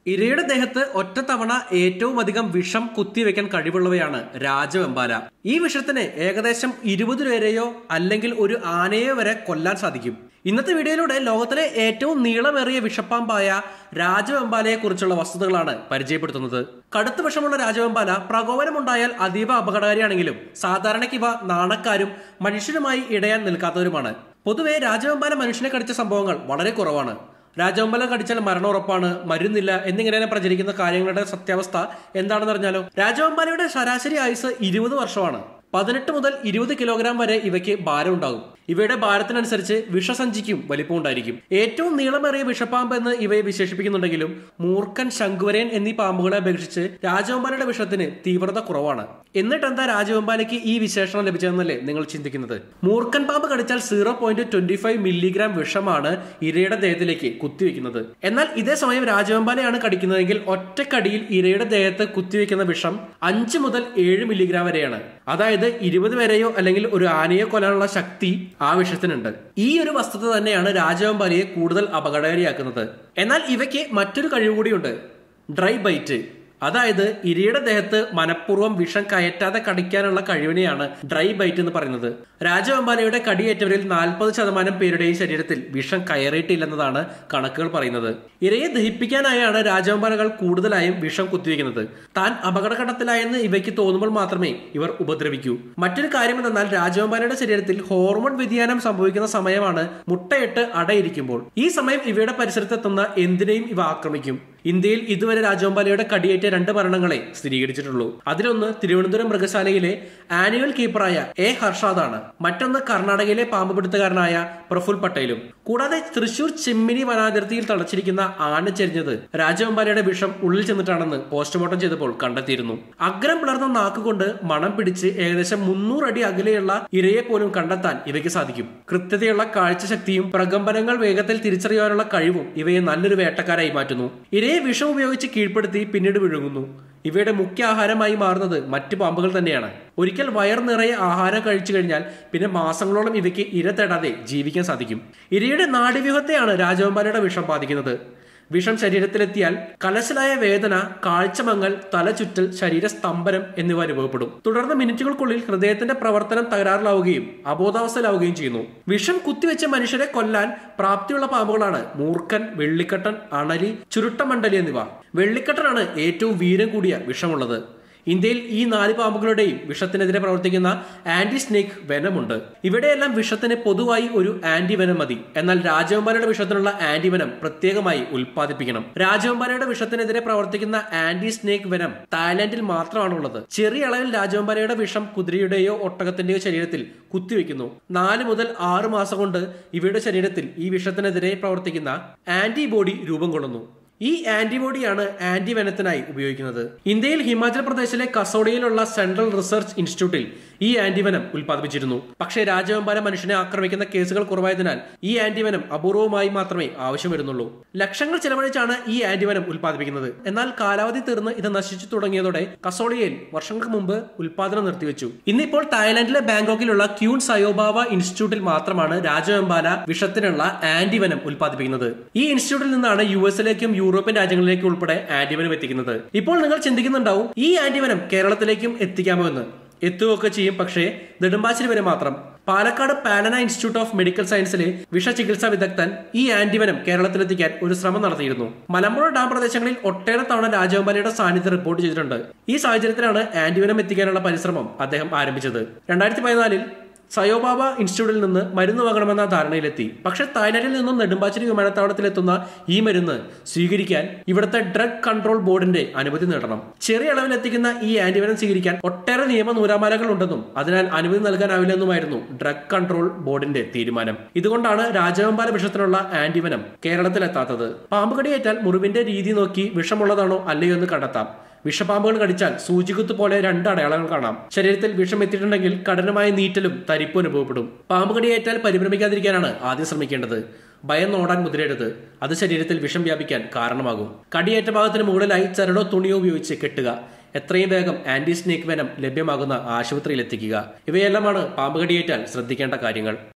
ഇരയുടെ ദേഹത്ത് ഒറ്റത്തവണ ഏറ്റവും അധികം വിഷം കുത്തിവെക്കാൻ കഴിവുള്ളവയാണ് രാജവെമ്പാല ഈ വിഷത്തിന് ഏകദേശം ഇരുപത് പേരെയോ അല്ലെങ്കിൽ ഒരു ആനയോ വരെ കൊല്ലാൻ സാധിക്കും ഇന്നത്തെ വീഡിയോയിലൂടെ ലോകത്തിലെ ഏറ്റവും നീളമേറിയ വിഷപ്പാമ്പായ രാജവെമ്പാലയെ കുറിച്ചുള്ള വസ്തുതകളാണ് പരിചയപ്പെടുത്തുന്നത് കടുത്ത വിഷമുള്ള രാജവെമ്പാല പ്രകോപനമുണ്ടായാൽ അതീവ അപകടകാരിയാണെങ്കിലും സാധാരണയ്ക്ക് ഇവ നാണക്കാരും മനുഷ്യരുമായി ഇടയാൻ നിൽക്കാത്തവരുമാണ് പൊതുവെ രാജവെമ്പാല മനുഷ്യനെ കടിച്ച സംഭവങ്ങൾ വളരെ കുറവാണ് രാജവമ്പലം കടിച്ചാൽ മരണം ഉറപ്പാണ് മരുന്നില്ല എന്നിങ്ങനെ പ്രചരിക്കുന്ന കാര്യങ്ങളുടെ സത്യാവസ്ഥ എന്താണെന്ന് അറിഞ്ഞാലോ രാജവമ്പാലയുടെ ശരാശരി ആയുസ് ഇരുപത് വർഷമാണ് പതിനെട്ട് മുതൽ ഇരുപത് കിലോഗ്രാം വരെ ഇവയ്ക്ക് ഭാരം ഉണ്ടാകും ഇവയുടെ ഭാരത്തിനനുസരിച്ച് വിഷസഞ്ചിക്കും വലിപ്പം ഉണ്ടായിരിക്കും ഏറ്റവും നീളമേറിയ വിഷപ്പാമ്പ് എന്ന് ഇവയെ വിശേഷിപ്പിക്കുന്നുണ്ടെങ്കിലും മൂർഖൻ ശംഖുവരയൻ എന്നീ പാമ്പുകളെ അപേക്ഷിച്ച് രാജവമ്പാലയുടെ വിഷത്തിന് തീവ്രത കുറവാണ് എന്നിട്ട് എന്താ രാജവമ്പാലയ്ക്ക് ഈ വിശേഷണം ലഭിച്ചതെന്നല്ലേ നിങ്ങൾ ചിന്തിക്കുന്നത് മൂർഖൻ പാമ്പ് കടിച്ചാൽ zero point twenty five milligram വിഷമാണ് ഇരയുടെ ദേഹത്തിലേക്ക് കുത്തിവെക്കുന്നത് എന്നാൽ ഇതേ സമയം രാജവെമ്പാലയാണ് കടിക്കുന്നതെങ്കിൽ ഒറ്റക്കടിയിൽ ഇരയുടെ ദേഹത്ത് കുത്തിവെക്കുന്ന വിഷം അഞ്ച് മുതൽ ഏഴ് മില്ലിഗ്രാം വരെയാണ് അതായത് ഇരുപത് വരെയോ അല്ലെങ്കിൽ ഒരു ആനയോ കൊല്ലാനുള്ള ശക്തി ആ വിഷത്തിനുണ്ട് ഈ ഒരു വസ്തുത തന്നെയാണ് രാജവെമ്പാലയെ കൂടുതൽ അപകടകാരിയാക്കുന്നത് എന്നാൽ ഇവയ്ക്ക് മറ്റൊരു കഴിവ് കൂടിയുണ്ട് ഡ്രൈ ബൈറ്റ് അതായത് ഇരയുടെ ദേഹത്ത് മനഃപൂർവ്വം വിഷം കയറ്റാതെ കടിക്കാനുള്ള കഴിവിനെയാണ് ഡ്രൈ ബൈറ്റ് എന്ന് പറയുന്നത് രാജവെമ്പാലയുടെ കടിയേറ്റവരിൽ നാൽപ്പത് ശതമാനം പേരുടെയും ശരീരത്തിൽ വിഷം കയറിയിട്ടില്ലെന്നതാണ് കണക്കുകൾ പറയുന്നത് ഇരയെ ദഹിപ്പിക്കാനായാണ് രാജവെമ്പാലകൾ കൂടുതലായും വിഷം കുത്തിവെക്കുന്നത് താൻ അപകടഘട്ടത്തിലായെന്ന് ഇവയ്ക്ക് തോന്നുമ്പോൾ മാത്രമേ ഇവർ ഉപദ്രവിക്കൂ മറ്റൊരു കാര്യം എന്തെന്നാൽ രാജവെമ്പാലയുടെ ശരീരത്തിൽ ഹോർമോൺ വ്യതിയാനം സംഭവിക്കുന്ന സമയമാണ് മുട്ടയിട്ട് അടയിരിക്കുമ്പോൾ ഈ സമയം ഇവയുടെ പരിസരത്തെത്തുന്ന എന്തിനേയും ഇവ ആക്രമിക്കും ഇന്ത്യയിൽ ഇതുവരെ രാജവമ്പാലയുടെ കടിയേറ്റ രണ്ട് മരണങ്ങളെ സ്ഥിരീകരിച്ചിട്ടുള്ളൂ അതിലൊന്ന് തിരുവനന്തപുരം മൃഗശാലയിലെ ആനുവൽ കീപ്പറായ എ ഹർഷാദാണ് മറ്റൊന്ന് കർണാടകയിലെ പാമ്പുപിടുത്തക്കാരനായ പ്രഫുൽ പട്ടേലും കൂടാതെ തൃശൂർ ചെമ്മിനി വനാതിർത്തിയിൽ തളച്ചിരിക്കുന്ന ആന ചെരിഞ്ഞത് രാജവമ്പാലയുടെ വിഷം ഉള്ളിൽ ചെന്നിട്ടാണെന്ന് പോസ്റ്റ്മോർട്ടം ചെയ്തപ്പോൾ കണ്ടെത്തിയിരുന്നു അഗ്രം പിളർന്ന നാക്കുകൊണ്ട് മണം പിടിച്ച് ഏകദേശം മുന്നൂറ് അടി അകലെയുള്ള ഇരയെ പോലും കണ്ടെത്താൻ ഇവയ്ക്ക് സാധിക്കും കൃത്യതയുള്ള കാഴ്ചശക്തിയും പ്രകമ്പനങ്ങൾ വേഗത്തിൽ തിരിച്ചറിയാനുള്ള കഴിവും ഇവയെ നല്ലൊരു വേട്ടക്കാരായി മാറ്റുന്നു ഇരയെ വിഷം ഉപയോഗിച്ച് കീഴ്പ്പെടുത്തി പിന്നീട് വിഴുങ്ങുന്നു ഇവയുടെ മുഖ്യ ആഹാരമായി മാറുന്നത് മറ്റ് പാമ്പുകൾ തന്നെയാണ് ഒരിക്കൽ വയർ നിറയെ ആഹാരം കഴിച്ചു കഴിഞ്ഞാൽ പിന്നെ മാസങ്ങളോളം ഇവയ്ക്ക് ഇര തേടാതെ ജീവിക്കാൻ സാധിക്കും ഇരയുടെ നാഡീവ്യൂഹത്തെയാണ് രാജവമ്പാലയുടെ വിഷം ബാധിക്കുന്നത് വിഷം ശരീരത്തിലെത്തിയാൽ കലശലായ വേദന കാഴ്ചമങ്ങൽ തലചുറ്റൽ ശരീരസ്തംഭനം എന്നിവ അനുഭവപ്പെടും തുടർന്ന് മിനിറ്റുകൾക്കുള്ളിൽ ഹൃദയത്തിന്റെ പ്രവർത്തനം തകരാറിലാവുകയും അബോധാവസ്ഥയിലാവുകയും ചെയ്യുന്നു വിഷം കുത്തിവെച്ച മനുഷ്യരെ കൊല്ലാൻ പ്രാപ്തിയുള്ള പാമ്പുകളാണ് മൂർഖൻ വെള്ളിക്കട്ടൻ അണലി ചുരുട്ടമണ്ഡലി എന്നിവ വെള്ളിക്കട്ടനാണ് ഏറ്റവും വീരം കൂടിയ വിഷമുള്ളത് ഇന്ത്യയിൽ ഈ നാല് പാമ്പുകളുടെയും വിഷത്തിനെതിരെ പ്രവർത്തിക്കുന്ന ആന്റി സ്നേക്ക് വെനമുണ്ട് ഇവിടെയെല്ലാം വിഷത്തിന് പൊതുവായി ഒരു ആന്റി വെനം മതി എന്നാൽ രാജവമ്പാലയുടെ വിഷത്തിനുള്ള ആന്റി വെനം പ്രത്യേകമായി ഉൽപ്പാദിപ്പിക്കണം രാജവമ്പാലയുടെ വിഷത്തിനെതിരെ പ്രവർത്തിക്കുന്ന ആന്റി സ്നേക്ക് വെനം തായ്ലാന്റിൽ മാത്രമാണുള്ളത് ചെറിയ അളവിൽ രാജവമ്പാലയുടെ വിഷം കുതിരയുടെയോ ഒട്ടകത്തിന്റെയോ ശരീരത്തിൽ കുത്തിവെക്കുന്നു നാല് മുതൽ ആറ് മാസം കൊണ്ട് ഇവയുടെ ശരീരത്തിൽ ഈ വിഷത്തിനെതിരെ പ്രവർത്തിക്കുന്ന ആന്റിബോഡി രൂപം കൊള്ളുന്നു ഈ ആന്റിബോഡിയാണ് ആന്റി വെനത്തിനായി ഉപയോഗിക്കുന്നത് ഇന്ത്യയിൽ ഹിമാചൽ പ്രദേശിലെ കസോഡിയിലുള്ള സെൻട്രൽ റിസർച്ച് ഇൻസ്റ്റിറ്റ്യൂട്ടിൽ ഈ ആന്റിവനം ഉൽപ്പാദിപ്പിച്ചിരുന്നു പക്ഷേ രാജവെമ്പാല മനുഷ്യനെ ആക്രമിക്കുന്ന കേസുകൾ കുറവായതിനാൽ ഈ ആന്റിവനം അപൂർവമായി മാത്രമേ ആവശ്യം വരുന്നുള്ളൂ ലക്ഷങ്ങൾ ചെലവഴിച്ചാണ് ഈ ആന്റിവനം ഉൽപ്പാദിപ്പിക്കുന്നത് എന്നാൽ കാലാവധി തീർന്ന് ഇത് നശിച്ചു തുടങ്ങിയതോടെ കസോളിയയിൽ വർഷങ്ങൾക്ക് മുമ്പ് ഉൽപാദനം നിർത്തിവെച്ചു ഇന്നിപ്പോൾ തായ്ലാന്റിലെ ബാങ്കോക്കിലുള്ള ക്യൂൺ സയോബാവ ഇൻസ്റ്റിറ്റ്യൂട്ടിൽ മാത്രമാണ് രാജവെമ്പാല വിഷത്തിനുള്ള ആന്റിവനം ഉൽപ്പാദിപ്പിക്കുന്നത് ഈ ഇൻസ്റ്റിറ്റ്യൂട്ടിൽ നിന്നാണ് യു എസിലേക്കും യൂറോപ്യൻ രാജ്യങ്ങളിലേക്കും ഉൾപ്പെടെ ആന്റിവനം എത്തിക്കുന്നത് ഇപ്പോൾ നിങ്ങൾ ചിന്തിക്കുന്നുണ്ടാവും ഈ ആന്റിവനം കേരളത്തിലേക്കും എത്തിക്കാമോ എന്ന് എത്തുകയൊക്കെ ചെയ്യും പക്ഷേ നെടുമ്പാശ്ശേരി വരെ മാത്രം Palakkad Palana institute of medical സയൻസിലെ വിഷചികിത്സാ വിദഗ്ധൻ ഈ ആന്റിവനം കേരളത്തിലെത്തിക്കാൻ ഒരു ശ്രമം നടത്തിയിരുന്നു മലമ്പുഴ ഡാം പ്രദേശങ്ങളിൽ ഒട്ടേറെ തവണ രാജവമ്പാലയുടെ സാന്നിധ്യം റിപ്പോർട്ട് ചെയ്തിട്ടുണ്ട് ഈ സാഹചര്യത്തിലാണ് ആന്റിവനം എത്തിക്കാനുള്ള പരിശ്രമം അദ്ദേഹം ആരംഭിച്ചത് രണ്ടായിരത്തി പതിനാലിൽ സയോബാബ ഇൻസ്റ്റിറ്റ്യൂട്ടിൽ നിന്ന് മരുന്ന് വാങ്ങണമെന്ന ധാരണയിലെത്തി പക്ഷേ തായ്ലാന്റിൽ നിന്നും നെടുമ്പാശ്ശേരി വിമാനത്താവളത്തിലെത്തുന്ന ഈ മരുന്ന് സ്വീകരിക്കാൻ ഇവിടുത്തെ ഡ്രഗ് കൺട്രോൾ ബോർഡിന്റെ അനുമതി നേടണം ചെറിയ അളവിൽ എത്തിക്കുന്ന ഈ ആന്റിവനം സ്വീകരിക്കാൻ ഒട്ടേറെ നിയമ നൂലാമാലകൾ ഉണ്ടെന്നും അതിനാൽ അനുമതി നൽകാനാവില്ലെന്നുമായിരുന്നു ഡ്രഗ് കൺട്രോൾ ബോർഡിന്റെ തീരുമാനം ഇതുകൊണ്ടാണ് രാജവെമ്പാല വിഷത്തിനുള്ള ആന്റിവനം കേരളത്തിലെത്താത്തത് പാമ്പ് കടിയേറ്റാൽ മുറിവിന്റെ രീതി നോക്കി വിഷമുള്ളതാണോ അല്ലയോ എന്ന് കണ്ടെത്താം വിഷപ്പാമ്പുകൾ കടിച്ചാൽ സൂചികുത്ത് പോലെ രണ്ട് അടയാളങ്ങൾ കാണാം ശരീരത്തിൽ വിഷം എത്തിയിട്ടുണ്ടെങ്കിൽ കഠിനമായ നീറ്റലും തരിപ്പും അനുഭവപ്പെടും പാമ്പ് കടിയേറ്റാൽ പരിഭ്രമിക്കാതിരിക്കാനാണ് ആദ്യം ശ്രമിക്കേണ്ടത് ഭയം നോടാൻ മുതിരരുത് അത് ശരീരത്തിൽ വിഷം വ്യാപിക്കാൻ കാരണമാകും കടിയേറ്റ ഭാഗത്തിന് മുകളിലായി ചരടോ തുണിയോ ഉപയോഗിച്ച് കെട്ടുക എത്രയും വേഗം ആന്റി സ്നേക്ക് വെനം ലഭ്യമാകുന്ന ആശുപത്രിയിൽ എത്തിക്കുക ഇവയെല്ലാമാണ് പാമ്പ് കടിയേറ്റാൽ ശ്രദ്ധിക്കേണ്ട കാര്യങ്ങൾ